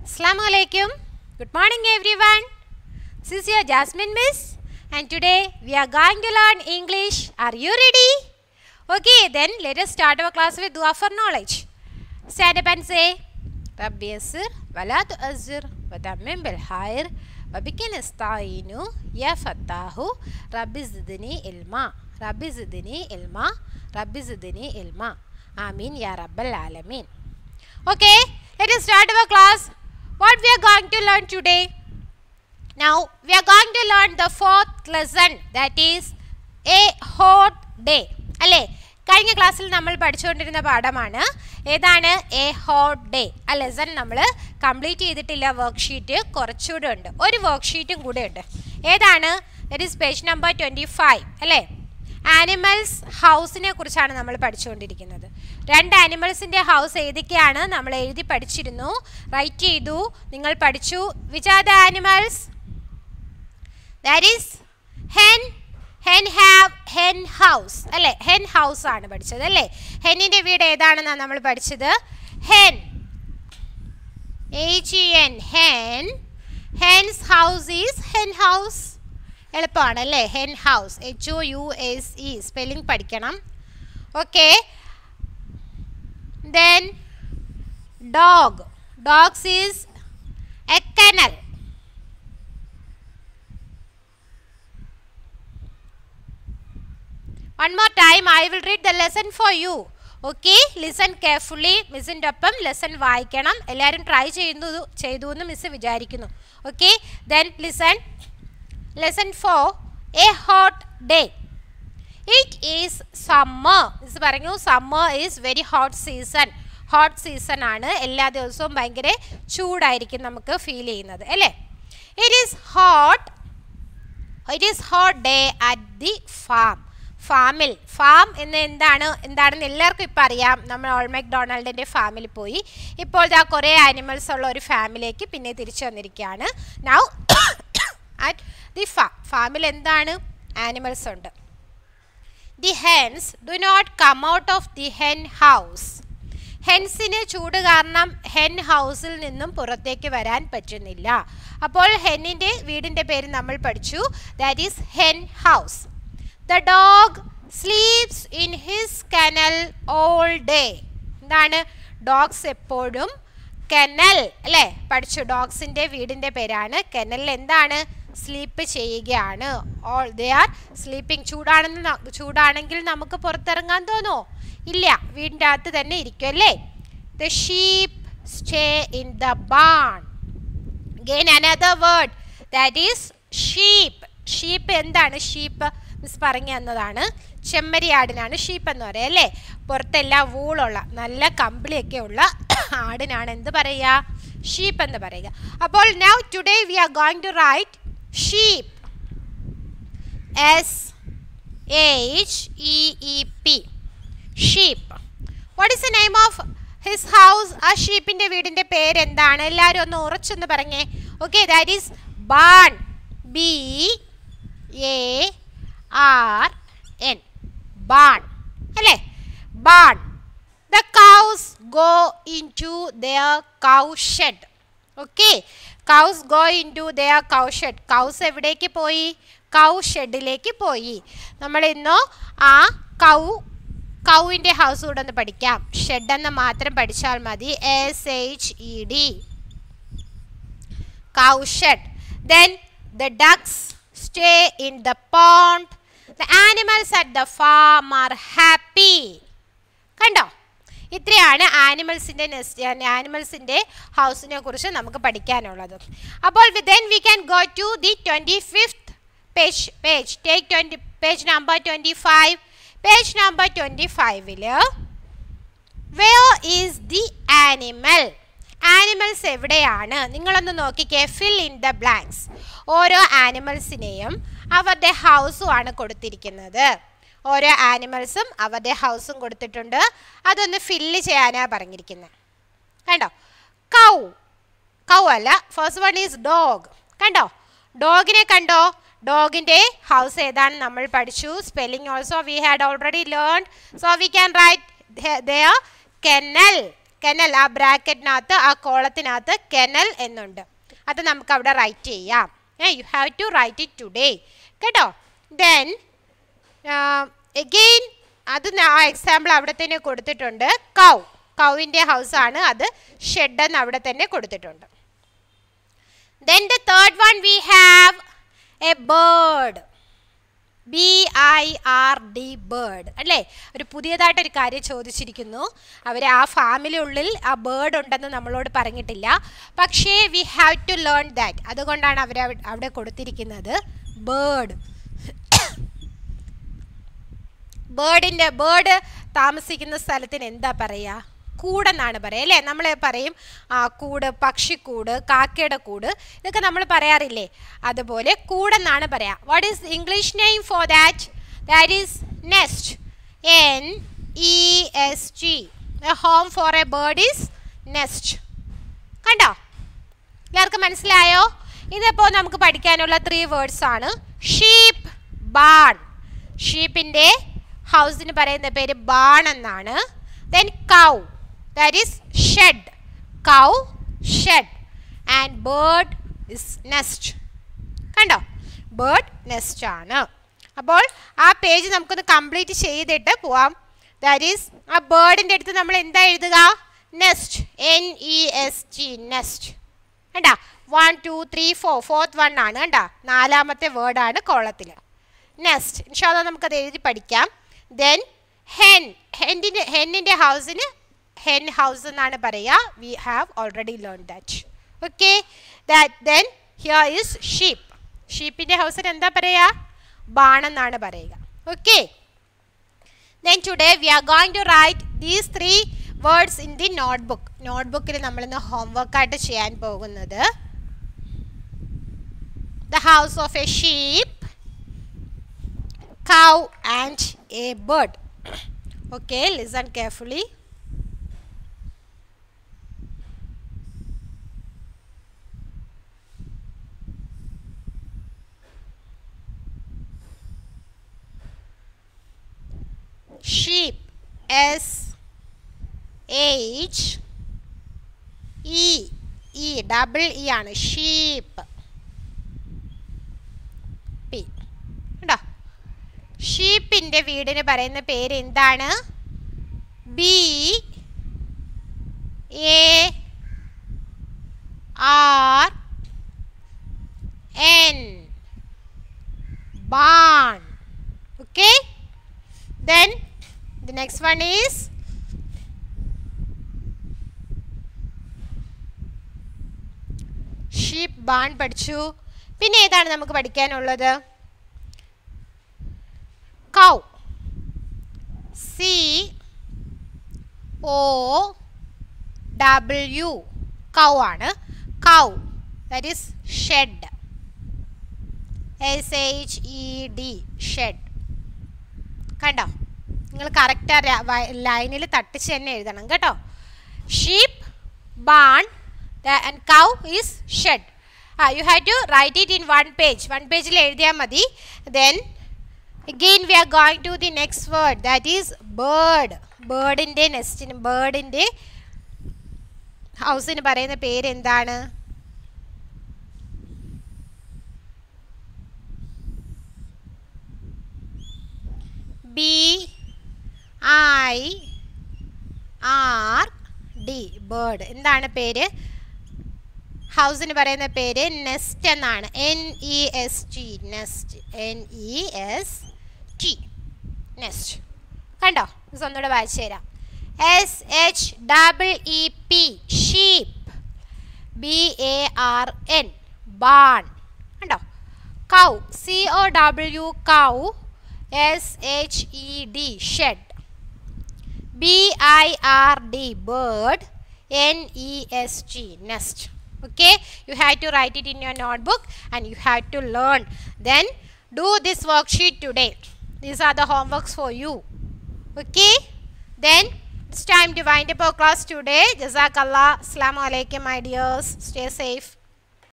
Assalamu alaikum. Good morning everyone. This is your Jasmine Miss and today we are going to learn English. Are you ready? Okay, then let us start our class with dua for knowledge. Stand up and say ربي يسر ولا تؤزر وتمم بالخير وبك نستعين يا فتاه ربي زدني علما ربي زدني علما ربي زدني علما آمين يا رب العالمين Okay, let us start our class. What we are going to learn today? Now, we are going to learn the fourth lesson that is a hot day. അല്ലേ കഴിഞ്ഞ ക്ലാസ്സിൽ നമ്മൾ പഠിച്ചുകൊണ്ടിരുന്ന പാഠമാണ് ഏതാണ് a hot day ആ lesson നമ്മൾ complete ചെയ്തിട്ടില്ല വർക്ക്ഷീറ്റ് കുറച്ചുകൂടെ ഉണ്ട് ഒരു വർക്ക്ഷീറ്റും കൂടെ ഉണ്ട് ഏതാണ് that is page number twenty five അല്ലേ ആനിമൽസ് ഹൗസിനെ കുറിച്ചാണ് നമ്മൾ പഠിച്ചുകൊണ്ടിരിക്കുന്നത് രണ്ട് ആനിമൽസിൻ്റെ ഹൗസ് ഏതൊക്കെയാണ് നമ്മൾ എഴുതി പഠിച്ചിരുന്നു റൈറ്റ് ചെയ്തു നിങ്ങൾ പഠിച്ചു which are the animals that is hen hen have hen house അല്ലേ ഹെൻ ഹൗസ് ആണ് പഠിച്ചത് അല്ലേ ഹെന്നിൻ്റെ വീട് ഏതാണെന്നാണ് നമ്മൾ പഠിച്ചത് hen H E N hen hen's house is hen house എളുപ്പമാണ് അല്ലേ hen house H O U S E spelling പഠിക്കണം okay then dog dogs is a kennel one more time I will read the lesson for you okay listen carefully മിസ്സിൻ്റെ ഒപ്പം lesson വായിക്കണം എല്ലാവരും try ചെയ്യുന്നു ചെയ്തു എന്ന് മിസ് വിചാരിക്കുന്നു okay then listen lesson for a hot day it is summer miss പറഞ്ഞു summer is very hot season hot season ആണ് എല്ലാ ദിവസവും ഭയങ്കര ചൂടായിരിക്കും നമുക്ക് ഫീൽ ചെയ്യുന്നത് അല്ലേ it is hot it is hot day at the farm ഫാമിൽ ഫാം എന്ന് എന്താണ് എന്താണെന്ന് എല്ലാവർക്കും ഇപ്പോൾ അറിയാം നമ്മൾ ഓൾ മെക്ഡൊണാൾഡിൻ്റെ ഫാമിൽ പോയി ഇപ്പോൾ ആ കുറേ ആനിമൽസ് ഉള്ള ഒരു ഫാമിലേക്ക് പിന്നെ തിരിച്ചു വന്നിരിക്കുകയാണ് നൗ അറ്റ് ദി ഫാം ഫാമിൽ എന്താണ് ആനിമൽസ് ഉണ്ട് the hens do not come out of the hen house ഹെൻസിന് ചൂട് കാരണം ഹെൻ ഹൗസിൽ നിന്നും പുറത്തേക്ക് വരാൻ പറ്റുന്നില്ല അപ്പോൾ ഹെന്നിൻ്റെ വീടിൻ്റെ പേര് നമ്മൾ പഠിച്ചു that is hen house the dog sleeps in his kennel all day എന്താണ് ഡോഗ്സ് എപ്പോഴും കെനൽ അല്ലേ പഠിച്ചു ഡോഗ്സിൻ്റെ വീടിൻ്റെ പേരാണ് കെനലിൽ എന്താണ് സ്ലീപ്പ് ചെയ്യുകയാണ് ഓൾ ദേ ആർ സ്ലീപ്പിംഗ് ചൂടാണെന്ന് ചൂടാണെങ്കിൽ നമുക്ക് പുറത്തിറങ്ങാൻ തോന്നുമോ ഇല്ല വീടിൻ്റെ അകത്ത് തന്നെ ഇരിക്കും അല്ലേ the sheep stay in the barn again another word that is sheep sheep എന്താണ് ഷീപ്പ് മിസ് പറഞ്ഞു തന്നതാണ് ചെമ്മരിയാടിനാണ് ഷീപ്പ് എന്ന് പറയുക അല്ലേ പുറത്തെല്ലാം വൂളുള്ള നല്ല കമ്പിളിയൊക്കെ ഉള്ള ആടിനാണ് എന്ത് പറയുക ഷീപ്പ് എന്ന് പറയുക അപ്പോൾ now today we are going to write sheep S H E E P sheep what is the name of his house ആ ഷീപ്പിൻ്റെ വീടിൻ്റെ പേര് എന്താണ് എല്ലാവരും ഒന്ന് ഉറച്ചൊന്ന് പറഞ്ഞേ okay that is barn B A R N barn അല്ലേ barn the cows go into their cow shed okay cows go into their cow shed cows എവിടേക്ക് പോയി കൗ ഷെഡിലേക്ക് പോയി നമ്മൾ ഇന്നോ ആ കൗ കൗവിൻ്റെ ഹൗസ് കൂടെ ഒന്ന് പഠിക്കാം ഷെഡ് എന്ന് മാത്രം പഠിച്ചാൽ മതി S H E D cow shed then the ducks stay in the pond the animals at the farm are happy കണ്ടോ ഇത്രയാണ് ആനിമൽസിൻ്റെ നെസ്റ്റ് ആനിമൽസിൻ്റെ ഹൗസിനെ കുറിച്ച് നമുക്ക് പഠിക്കാനുള്ളത് അപ്പോൾ then we can go to the twenty fifth page page take twenty page number twenty five page number twenty ഫൈവിൽ where is the animal animals എവിടെയാണ് നിങ്ങളൊന്ന് നോക്കിക്കേ ഫിൽ ഇൻ ദ ബ്ലാങ്ക്സ് ഓരോ ആനിമൽസിനെയും അവരുടെ ഹൗസുമാണ് കൊടുത്തിരിക്കുന്നത് ഓരോ ആനിമൽസും അവരുടെ ഹൗസും കൊടുത്തിട്ടുണ്ട് അതൊന്ന് ഫില്ല് ചെയ്യാനാണ് പറഞ്ഞിരിക്കുന്നത് കണ്ടോ കൗ കൗ അല്ല ഫസ്റ്റ് വൺ ഈസ് ഡോഗ് കണ്ടോ ഡോഗിനെ കണ്ടോ ഡോഗിൻ്റെ ഹൗസ് ഏതാണ് നമ്മൾ പഠിച്ചു spelling also we had already learn so we can write their kennel kennel ആ ബ്രാക്കറ്റിനകത്ത് ആ കോളത്തിനകത്ത് കെനൽ എന്നുണ്ട് അത് നമുക്ക് അവിടെ റൈറ്റ് ചെയ്യാം uh you have to write it today കേട്ടോ ദെൻ എഗെയിൻ അത് ന- ആ എക്സാമ്പിൾ അവിടെ തന്നെ കൊടുത്തിട്ടുണ്ട് കൗ കൗവിൻ്റെ ഹൗസാണ് അത് ഷെഡ് എന്ന് അവിടെ തന്നെ കൊടുത്തിട്ടുണ്ട് then the third one we have a bird B I R D bird അല്ലേ ഒരു പുതിയതായിട്ടൊരു കാര്യം ചോദിച്ചിരിക്കുന്നു അവർ ആ ഫാമിലി ഉള്ളിൽ ആ ബേർഡ് ഉണ്ടെന്ന് നമ്മളോട് പറഞ്ഞിട്ടില്ല പക്ഷേ we have to learn that അതുകൊണ്ടാണ് അവർ അവിടെ കൊടുത്തിരിക്കുന്നത് ബേർഡ് ബേർഡിൻ്റെ ബേർഡ് താമസിക്കുന്ന സ്ഥലത്തിന് എന്താ പറയുക കൂടെന്നാണ് പറയുക അല്ലേ നമ്മൾ പറയും ആ കൂട് പക്ഷിക്കൂട് കാക്കയുടെ കൂട് ഇതൊക്കെ നമ്മൾ പറയാറില്ലേ അതുപോലെ കൂടെന്നാണ് പറയാ what is English name for that that is nest N E S T home for a bird is nest കണ്ടോ എല്ലാവർക്കും മനസ്സിലായോ ഇതിപ്പോൾ നമുക്ക് പഠിക്കാനുള്ള ത്രീ വേർഡ്സ് ആണ് ഷീപ്പ് ബാൺ ഷീപ്പിൻ്റെ ഹൗസിന് പറയുന്ന പേര് ബാൺ എന്നാണ് then cow that is shed cow shed and bird is nest കണ്ടോ ബേർഡ് നെസ്റ്റ് ആണ് അപ്പോൾ ആ പേജ് നമുക്കൊന്ന് കംപ്ലീറ്റ് ചെയ്തിട്ട് പോവാം ദാറ്റ് ഈസ് ആ ബേർഡിൻ്റെ അടുത്ത് നമ്മൾ എന്താ എഴുതുക nest N E S T nest കണ്ടാ one two three four fourth one ആണ് കണ്ടാ നാലാമത്തെ വേർഡാണ് കോളത്തിൽ നെസ്റ്റ് ഇൻഷാല്ല നമുക്കത് എഴുതി പഠിക്കാം ദെൻ ഹെൻ ഹെൻറ്റിൻ്റെ ഹെന്നിൻ്റെ ഹൗസിന് ഹെൻ ഹൗസ് എന്നാണ് പറയുക we have already learn that okay that then here is sheep ഷീപ്പിൻ്റെ ഹൗസിന് എന്താ പറയുക ബാണെന്നാണ് പറയുക okay then today we are going to write these three words in the notebook നോട്ട്ബുക്കിൽ നമ്മളിന്ന് ഹോംവർക്കായിട്ട് ചെയ്യാൻ പോകുന്നത് the house of a sheep cow and a bird okay listen carefully sheep s h e e double e ആണ് sheep P കണ്ടോ ഷീപ്പിൻ്റെ വീടിന് പറയുന്ന പേര് എന്താണ് B A R N barn okay then the next one is sheep barn പഠിച്ചു പിന്നെ ഏതാണ് നമുക്ക് പഠിക്കാനുള്ളത് cow C O W cow ആണ് cow that is shed S H E D shed കണ്ടോ നിങ്ങൾ കറക്റ്റ് ലൈനിൽ തട്ടിച്ച് തന്നെ എഴുതണം കേട്ടോ sheep barn and cow is shed ആ you have to write it in one page one പേജിൽ എഴുതിയാൽ മതി then again we are going to the next word that is bird ബേർഡിൻ്റെ നെസ്റ്റിന് ബേർഡിൻ്റെ ഹൗസിന് പറയുന്ന പേര് എന്താണ് B I R D bird എന്താണ് പേര് ഹൗസിന് പറയുന്ന പേര് നെസ്റ്റ് എന്നാണ് N E S T nest N E S T nest കണ്ടോ ഇത് ഒന്നുകൂടെ വായിച്ചു തരാം S H double E P sheep B A R N barn കണ്ടോ cow C O W cow S H E D shed B I R D bird N E S T nest okay you have to write it in your notebook and you have to learn then do this worksheet today these are the homeworks for you okay then it's time to wind up our class today jazakallah assalamu alaikum my dears stay safe